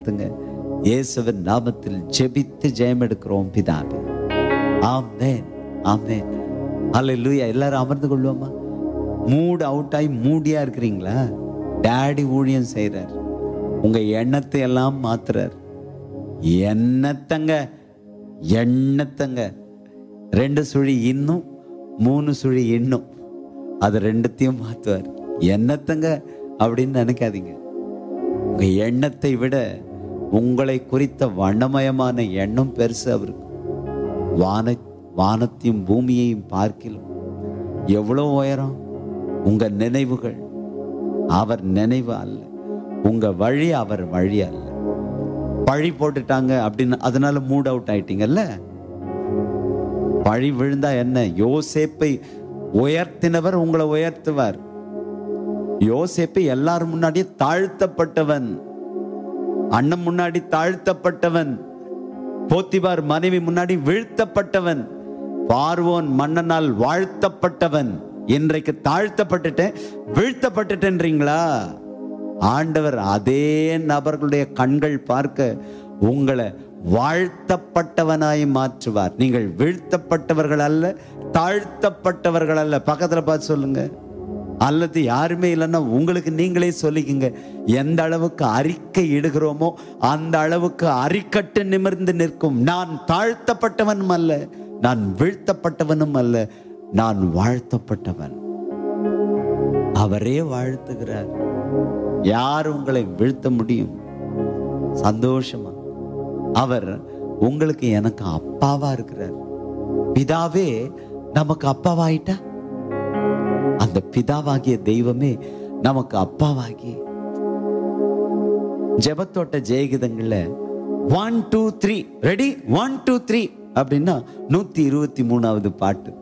பயன்படுத்துங்க இயேசுவின் நாமத்தில் ஜெபித்து ஜெயம் எடுக்கிறோம் பிதாவே ஆமென் ஆமென் அல்லேலூயா எல்லாரும் அமர்ந்து கொள்வோமா மூட் அவுட் ஆகி மூடியா இருக்கிறீங்களா டாடி ஊழியம் செய்றார் உங்க எண்ணத்தை எல்லாம் மாத்துறார் எண்ணத்தங்க எண்ணத்தங்க ரெண்டு சுழி இன்னும் மூணு சுழி இன்னும் அது ரெண்டுத்தையும் மாத்துவார் என்னத்தங்க அப்படின்னு நினைக்காதீங்க உங்க எண்ணத்தை விட உங்களை குறித்த வண்ணமயமான எண்ணம் பெருசு அவருக்கு வான வானத்தையும் பூமியையும் பார்க்கிலும் எவ்வளோ உயரம் உங்க நினைவுகள் அவர் நினைவு அல்ல உங்க வழி அவர் வழி அல்ல பழி போட்டுட்டாங்க அப்படின்னு அதனால மூட் அவுட் ஆயிட்டீங்கல்ல பழி விழுந்தா என்ன யோசேப்பை உயர்த்தினவர் உங்களை உயர்த்துவார் யோசேப்பு எல்லாரும் முன்னாடியே தாழ்த்தப்பட்டவன் அண்ணன் முன்னாடி தாழ்த்தப்பட்டவன் போத்திபார் மனைவி முன்னாடி வீழ்த்தப்பட்டவன் பார்வோன் மன்னனால் வாழ்த்தப்பட்டவன் இன்றைக்கு தாழ்த்தப்பட்டுட்டேன் வீழ்த்தப்பட்டுட்டேன்றீங்களா ஆண்டவர் அதே நபர்களுடைய கண்கள் பார்க்க உங்களை வாழ்த்தப்பட்டவனாய் மாற்றுவார் நீங்கள் வீழ்த்தப்பட்டவர்கள் அல்ல தாழ்த்தப்பட்டவர்கள் அல்ல பக்கத்துல பார்த்து சொல்லுங்க அல்லது யாருமே இல்லைன்னா உங்களுக்கு நீங்களே சொல்லிக்கங்க எந்த அளவுக்கு அறிக்கை இடுகிறோமோ அந்த அளவுக்கு அரிக்கட்டு நிமிர்ந்து நிற்கும் நான் தாழ்த்தப்பட்டவனும் அல்ல நான் வீழ்த்தப்பட்டவனும் அல்ல நான் வாழ்த்தப்பட்டவன் அவரே வாழ்த்துகிறார் யார் உங்களை வீழ்த்த முடியும் சந்தோஷமா அவர் உங்களுக்கு எனக்கு அப்பாவா இருக்கிறார் பிதாவே நமக்கு அப்பாவாயிட்டா அந்த பிதாவாகிய தெய்வமே நமக்கு அப்பாவாகி ஜெபத்தோட்ட ஜெயகிதங்கள்ல one two three ready one two three அப்படின்னா நூத்தி இருபத்தி மூணாவது பாட்டு